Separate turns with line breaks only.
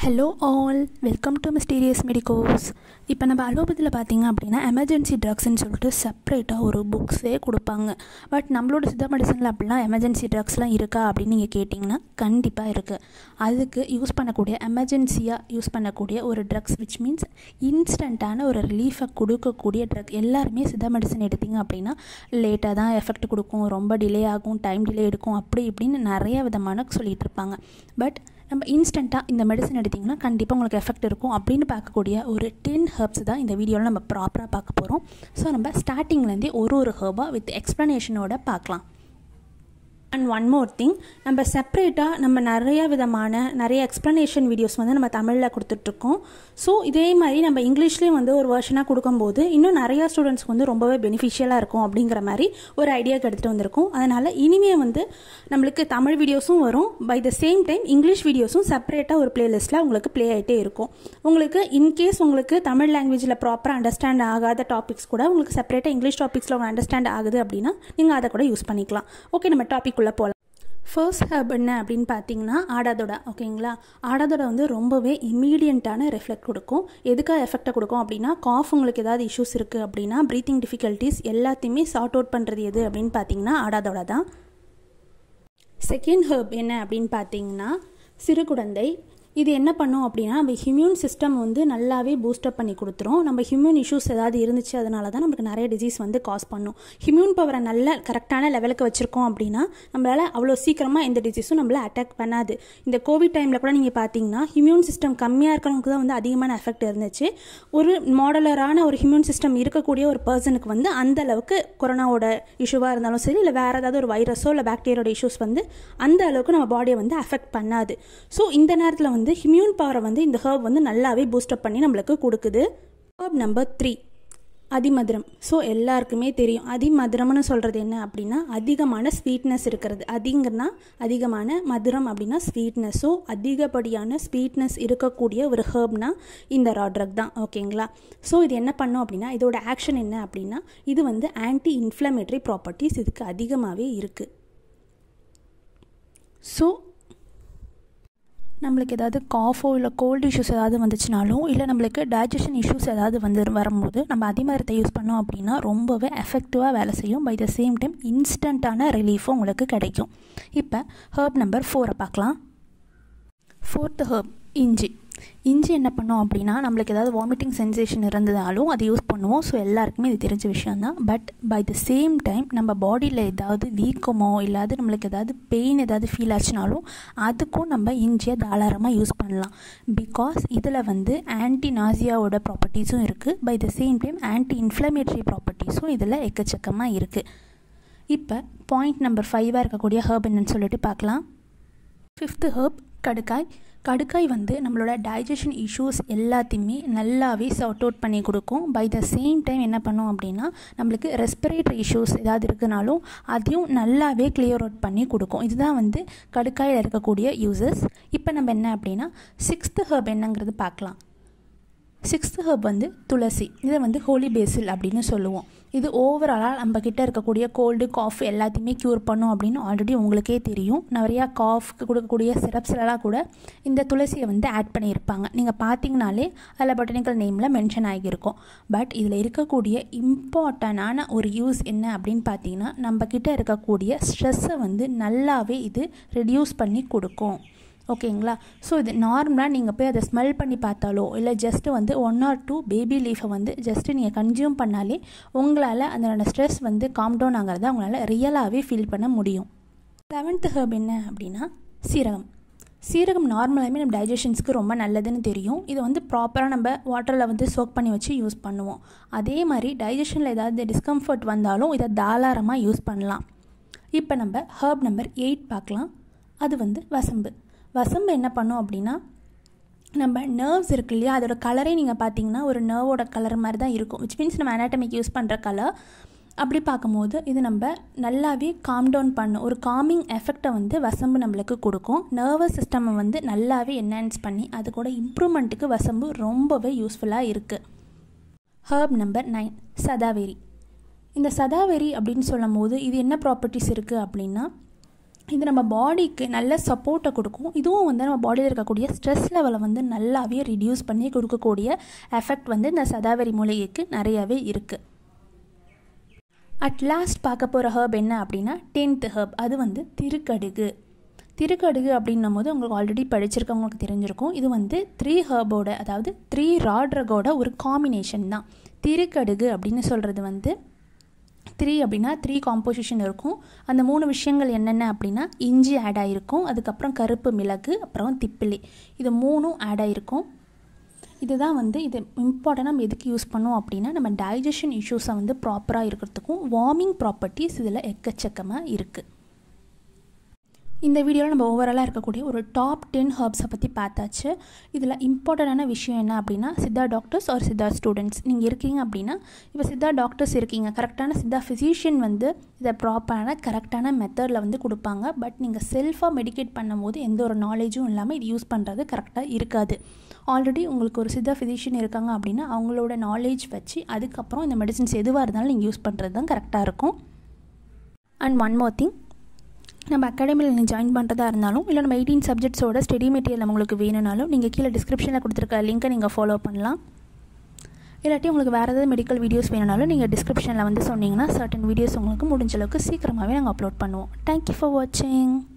hello all welcome to mysterious medicos இப்போ நம்ம அலோபதியில் பார்த்தீங்க அப்படின்னா எமர்ஜென்சி ட்ரக்ஸ்ன்னு சொல்லிட்டு செப்பரேட்டாக ஒரு புக்ஸே கொடுப்பாங்க பட் நம்மளோட சித்த மெடிசனில் அப்படிலாம் எமர்ஜென்சி ட்ரக்ஸ்லாம் இருக்கா அப்படின்னு நீங்கள் கேட்டிங்கன்னா கண்டிப்பாக இருக்குது அதுக்கு யூஸ் பண்ணக்கூடிய எமர்ஜென்சியாக யூஸ் பண்ணக்கூடிய ஒரு ட்ரக்ஸ் விச் மீன்ஸ் இன்ஸ்டண்ட்டான ஒரு ரிலீஃபை கொடுக்கக்கூடிய ட்ரக் எல்லாருமே சித்த மெடிசன் எடுத்திங்க அப்படின்னா லேட்டாக தான் எஃபெக்ட் கொடுக்கும் ரொம்ப டிலே ஆகும் டைம் டிலே எடுக்கும் அப்படி இப்படின்னு நிறைய விதமான சொல்லிகிட்டு இருப்பாங்க பட் நம்ம இன்ஸ்டண்ட்டாக இந்த மெடிசன் எடுத்திங்கன்னா கண்டிப்பாக உங்களுக்கு எஃபெக்ட் இருக்கும் அப்படின்னு பார்க்கக்கூடிய ஒரு டென் ஹர்ப்ஸ் தான் இந்த வீடியோவில் நம்ம ப்ராப்பராக பார்க்க போகிறோம் ஸோ நம்ம ஸ்டார்டிங்லேருந்தே ஒரு ஒரு ஹர்பாக வித் எக்ஸ்ப்ளனேஷனோட பார்க்கலாம் அண்ட் ஒன் மோர் திங் நம்ம செப்பரேட்டாக நம்ம நிறைய விதமான நிறைய எக்ஸ்ப்ளனேஷன் வீடியோஸ் வந்து நம்ம தமிழில் கொடுத்துட்ருக்கோம் ஸோ இதே மாதிரி நம்ம இங்கிலீஷ்லேயும் வந்து ஒரு வெர்ஷனாக கொடுக்கும்போது இன்னும் நிறையா ஸ்டூடெண்ட்ஸ்க்கு வந்து ரொம்பவே பெனிஃபிஷியலாக இருக்கும் அப்படிங்கிற மாதிரி ஒரு ஐடியாவுக்கு எடுத்துகிட்டு வந்திருக்கோம் அதனால் இனிமே வந்து நம்மளுக்கு தமிழ் வீடியோஸும் வரும் by the same time English வீடியோஸும் செப்பரேட்டாக ஒரு பிளேலிஸ்ட்டில் உங்களுக்கு ப்ளே ஆகிட்டே இருக்கும் உங்களுக்கு இன்கேஸ் உங்களுக்கு தமிழ் லாங்குவேஜில் ப்ராப்பராக அண்டர்ஸ்டாண்ட் ஆகாத டாபிக்ஸ் கூட உங்களுக்கு செப்பரேட்டாக இங்கிலீஷ் டாபிக்ஸில் உங்களுக்கு அண்டர்ஸ்டாண்ட் ஆகுது அப்படின்னா நீங்கள் அதை கூட யூஸ் பண்ணிக்கலாம் ஓகே நம்ம டாபிக் உள்ள போகலாம் ஃபர்ஸ்ட் ஹப் என்ன அப்படின்னு பார்த்தீங்கன்னா ஆடாதோட ஓகேங்களா ஆடாதோட வந்து ரொம்பவே இம்மீடியண்ட்டான ரெஃப்ளெக்ட் கொடுக்கும் எதுக்காக எஃபெக்டை கொடுக்கும் அப்படின்னா காஃப் உங்களுக்கு ஏதாவது இஷ்யூஸ் இருக்குது அப்படின்னா ப்ரீத்திங் டிஃபிகல்ட்டிஸ் எல்லாத்தையுமே சார்ட் அவுட் பண்ணுறது எது அப்படின்னு பார்த்தீங்கன்னா ஆடாதோட தான் செகண்ட் ஹர்ப் என்ன அப்படின்னு பார்த்தீங்கன்னா சிறு குழந்தை இது என்ன பண்ணும் அப்படின்னா நம்ம ஹிம்யூன் சிஸ்டம் வந்து நல்லாவே பூஸ்டப் பண்ணி கொடுத்துரும் நம்ம ஹிம்யூன் இஷ்யூஸ் ஏதாவது இருந்துச்சு அதனால தான் நமக்கு நிறைய டிசீஸ் வந்து காஸ் பண்ணும் ஹிம்யூன் பவரை நல்ல கரெக்டான லெவலுக்கு வச்சுருக்கோம் அப்படின்னா நம்மளால் அவ்வளோ சீக்கிரமாக எந்த டிசீஸும் நம்மளை அட்டாக் பண்ணாது இந்த கோவிட் டைமில் கூட நீங்கள் பார்த்தீங்கன்னா ஹிம்யூன் சிஸ்டம் கம்மியாக இருக்கிறவங்களுக்கு தான் வந்து அதிகமான எஃபெக்ட் இருந்துச்சு ஒரு மாடலரான ஒரு ஹிம்யூன் சிஸ்டம் இருக்கக்கூடிய ஒரு பர்சனுக்கு வந்து அந்த அளவுக்கு கொரோனாவோட இஷ்யூவாக இருந்தாலும் சரி இல்லை வேறு ஏதாவது ஒரு வைரஸோ இல்லை பாக்டீரியோட இஷ்யூஸ் வந்து அந்த அளவுக்கு நம்ம பாடியை வந்து அஃபெக்ட் பண்ணாது ஸோ இந்த நேரத்தில் வந்து வந்து ஹிம்யூன் பவரை வந்து இந்த ஹர்ப் வந்து நல்லாவே பூஸ்டப் பண்ணி நம்மளுக்கு கொடுக்குது ஹர்ப் நம்பர் த்ரீ அதிமதுரம் ஸோ எல்லாருக்குமே தெரியும் அதிமதுரம்னு சொல்கிறது என்ன அப்படின்னா அதிகமான ஸ்வீட்னஸ் இருக்கிறது அதிகன்னா அதிகமான மதுரம் அப்படின்னா ஸ்வீட்னஸ் ஸோ அதிகப்படியான ஸ்வீட்னஸ் இருக்கக்கூடிய ஒரு ஹர்ப்னா இந்த ரா ட்ரக் தான் ஓகேங்களா ஸோ இது என்ன பண்ணும் அப்படின்னா இதோட ஆக்ஷன் என்ன அப்படின்னா இது வந்து ஆன்டி இன்ஃப்ளமேட்டரி ப்ராப்பர்ட்டிஸ் இதுக்கு அதிகமாகவே இருக்குது ஸோ நம்மளுக்கு ஏதாவது காஃபோ இல்லை கோல்டு இஷ்யூஸ் ஏதாவது வந்துச்சுனாலும் இல்லை நம்மளுக்கு டைஜஷன் இஷ்யூஸ் ஏதாவது வந்து வரும்போது நம்ம அதிமரத்தை யூஸ் பண்ணோம் அப்படின்னா ரொம்பவே எஃபெக்டிவாக வேலை செய்யும் பை த சேம் டைம் இன்ஸ்டண்ட்டான ரிலீஃபும் உங்களுக்கு கிடைக்கும் இப்போ ஹர்ப் நம்பர் ஃபோரை பார்க்கலாம் ஃபோர்த்து ஹர்ப் இஞ்சி இஞ்சி என்ன பண்ணோம் அப்படின்னா நம்மளுக்கு ஏதாவது வாமிட்டிங் சென்சேஷன் இருந்ததாலும் அதை யூஸ் பண்ணுவோம் ஸோ எல்லாருக்குமே இது தெரிஞ்ச விஷயந்தான் but by the same time நம்ம பாடியில் ஏதாவது வீக்கமோ இல்லாது நம்மளுக்கு ஏதாவது பெயின் ஏதாவது ஃபீல் ஆச்சுனாலும் அதுக்கும் நம்ம இஞ்சியை தாராளமாக யூஸ் பண்ணலாம் பிகாஸ் இதில் வந்து ஆன்டி நாசியாவோட ப்ராப்பர்ட்டிஸும் இருக்குது by the same time anti inflammatory ப்ராப்பர்ட்டிஸும் இதில் எக்கச்சக்கமாக இருக்குது இப்போ பாயிண்ட் நம்பர் ஃபைவாக இருக்கக்கூடிய ஹர்ப் என்னன்னு சொல்லிட்டு பார்க்கலாம் ஃபிஃப்த்து ஹர்ப் கடுக்காய் கடுக்காய் வந்து நம்மளோட டைஜஷன் இஷ்யூஸ் எல்லாத்தையுமே நல்லாவே சார்ட் அவுட் பண்ணி கொடுக்கும் பை த சேம் டைம் என்ன பண்ணோம் அப்படின்னா நம்மளுக்கு ரெஸ்பிரேட்டரி இஷ்யூஸ் ஏதாவது இருக்குனாலும் அதையும் நல்லாவே கிளியர் அவுட் பண்ணி கொடுக்கும் இதுதான் வந்து கடுக்காயில் இருக்கக்கூடிய யூசஸ் இப்போ நம்ம என்ன அப்படின்னா சிக்ஸ்த்து ஹர்ப் என்னங்கிறது பார்க்கலாம் சிக்ஸ்த்து ஹர்ப் வந்து துளசி இதை வந்து ஹோலி பேசில் அப்படின்னு சொல்லுவோம் இது ஓவராலாக நம்ம கிட்ட இருக்கக்கூடிய கோல்டு காஃப் எல்லாத்தையுமே க்யூர் பண்ணும் அப்படின்னு ஆல்ரெடி உங்களுக்கே தெரியும் நிறையா காஃப்க்கு கொடுக்கக்கூடிய சிரப்ஸ்லலாம் கூட இந்த துளசியை வந்து ஆட் பண்ணியிருப்பாங்க நீங்கள் பார்த்தீங்கனாலே அதில் பொட்டனிக்கல் நேமில் மென்ஷன் ஆகியிருக்கும் பட் இதில் இருக்கக்கூடிய இம்பார்ட்டண்டான ஒரு யூஸ் என்ன அப்படின்னு பார்த்தீங்கன்னா நம்ம கிட்ட இருக்கக்கூடிய ஸ்ட்ரெஸ்ஸை வந்து நல்லாவே இது ரெடியூஸ் பண்ணி கொடுக்கும் ஓகேங்களா ஸோ இது நார்மலாக நீங்கள் போய் அதை ஸ்மெல் பண்ணி பார்த்தாலோ இல்லை ஜஸ்ட்டு வந்து ஒன் ஆர் டூ பேபி லீஃபை வந்து ஜஸ்ட்டு நீங்கள் கன்சியூம் பண்ணாலே உங்களால் அதனோட ஸ்ட்ரெஸ் வந்து காம் டவுன் ஆகிறத உங்களால் ரியலாகவே ஃபீல் பண்ண முடியும் செவன்த் ஹர்ப் என்ன அப்படின்னா சீரகம் சீரகம் நார்மலாகவே நம்ம டைஜஷன்ஸ்க்கு ரொம்ப நல்லதுன்னு தெரியும் இதை வந்து ப்ராப்பராக நம்ம வாட்டரில் வந்து சோக் பண்ணி வச்சு யூஸ் பண்ணுவோம் அதே மாதிரி டைஜஷனில் ஏதாவது டிஸ்கம்ஃபர்ட் வந்தாலும் இதை தாராளமாக யூஸ் பண்ணலாம் இப்போ நம்ம ஹர்ப் நம்பர் எயிட் பார்க்கலாம் அது வந்து வசம்பு வசம்பு என்ன பண்ணும் அப்படின்னா நம்ம நர்வ்ஸ் இருக்கு இல்லையா அதோட கலரே நீங்கள் பார்த்தீங்கன்னா ஒரு நர்வோட கலர் மாதிரி தான் இருக்கும் விச் மீன்ஸ் நம்ம அனாட்டமிக் யூஸ் பண்ணுற கலர் அப்படி பார்க்கும்போது இது நம்ம நல்லாவே காம் டவுன் பண்ணும் ஒரு காமிங் எஃபெக்டை வந்து வசம்பு நம்மளுக்கு கொடுக்கும் நர்வஸ் சிஸ்டமை வந்து நல்லாவே என்ஹான்ஸ் பண்ணி அது கூட இம்ப்ரூவ்மெண்ட்டுக்கு வசம்பு ரொம்பவே யூஸ்ஃபுல்லாக இருக்குது ஹர்ப் நம்பர் நைன் சதாவேரி இந்த சதாவேரி அப்படின்னு சொல்லும் போது இது என்ன ப்ராப்பர்ட்டிஸ் இருக்குது அப்படின்னா இது நம்ம பாடிக்கு நல்ல சப்போர்ட்டை கொடுக்கும் இதுவும் வந்து நம்ம பாடியில் இருக்கக்கூடிய ஸ்ட்ரெஸ் லெவலை வந்து நல்லாவே ரிடியூஸ் பண்ணி கொடுக்கக்கூடிய எஃபெக்ட் வந்து இந்த சதாவரி மூலிகைக்கு நிறையவே இருக்குது அட் லாஸ்ட் பார்க்க போகிற ஹர்ப் என்ன அப்படின்னா டென்த் ஹர்ப் அது வந்து திருக்கடுகு திருக்கடுகு அப்படின்னும் போது உங்களுக்கு ஆல்ரெடி படிச்சிருக்கவங்களுக்கு தெரிஞ்சிருக்கும் இது வந்து த்ரீ ஹர்போட அதாவது த்ரீ ராட்ரகோட ஒரு காம்பினேஷன் தான் திருக்கடுகு அப்படின்னு சொல்கிறது வந்து த்ரீ அப்படின்னா த்ரீ காம்போசிஷன் இருக்கும் அந்த மூணு விஷயங்கள் என்னென்ன அப்படின்னா இஞ்சி ஆட் ஆகிருக்கும் அதுக்கப்புறம் கருப்பு மிளகு அப்புறம் திப்பிலி இது மூணும் ஆட் ஆகிருக்கும் இதுதான் வந்து இது இம்பார்ட்டண்டாக நம்ம எதுக்கு யூஸ் பண்ணோம் அப்படின்னா நம்ம டைஜஷன் இஷ்யூஸை வந்து ப்ராப்பராக இருக்கிறதுக்கும் வார்மிங் ப்ராப்பர்ட்டிஸ் இதில் எக்கச்சக்கமாக இருக்குது இந்த வீடியோவில் நம்ம ஓவராலாக இருக்கக்கூடிய ஒரு டாப் டென் ஹர்ப்ஸை பற்றி பார்த்தாச்சு இதில் இம்பார்ட்டண்டான விஷயம் என்ன அப்படின்னா சித்தா டாக்டர்ஸ் ஒரு சித்தா ஸ்டூடெண்ட்ஸ் நீங்கள் இருக்கீங்க அப்படின்னா இப்போ சித்தா டாக்டர்ஸ் இருக்கீங்க கரெக்டான சித்தா ஃபிசிஷியன் வந்து இதை ப்ராப்பரான கரெக்டான மெத்தடில் வந்து கொடுப்பாங்க பட் நீங்கள் செல்ஃபாக மெடிக்கேட் பண்ணும்போது எந்த ஒரு நாலேஜும் இல்லாமல் இது யூஸ் பண்ணுறது கரெக்டாக இருக்காது ஆல்ரெடி உங்களுக்கு ஒரு சித்தா ஃபிசிஷியன் இருக்காங்க அப்படின்னா அவங்களோட நாலேஜ் வச்சு அதுக்கப்புறம் இந்த மெடிசின்ஸ் எதுவாக இருந்தாலும் நீங்கள் யூஸ் பண்ணுறது தான் கரெக்டாக இருக்கும் அண்ட் ஒன் மோர் திங் நம்ம அகாடமியில் நீங்கள் ஜாயின் பண்ணுறதா இருந்தாலும் இல்லை நம்ம எயிட்டீன் சப்ஜெக்ட்ஸோட ஸ்டடி மெட்டீரியல் உங்களுக்கு வேணும்னாலும் நீங்கள் கீழே டிஸ்கிரிப்ஷனில் கொடுத்துருக்க லிங்க்கை நீங்கள் ஃபாலோ பண்ணலாம் இல்லாட்டி உங்களுக்கு வேறு ஏதாவது மெடிக்கல் வீடியோஸ் வேணும்னாலும் நீங்கள் டிஸ்கிரிப்ஷனில் வந்து சொன்னீங்கன்னா சர்டன் வீடியோஸ் உங்களுக்கு முடிஞ்ச அளவுக்கு சீக்கிரமாகவே நாங்கள் அப்லோட் பண்ணுவோம் தேங்க்யூ ஃபார் வாட்சிங்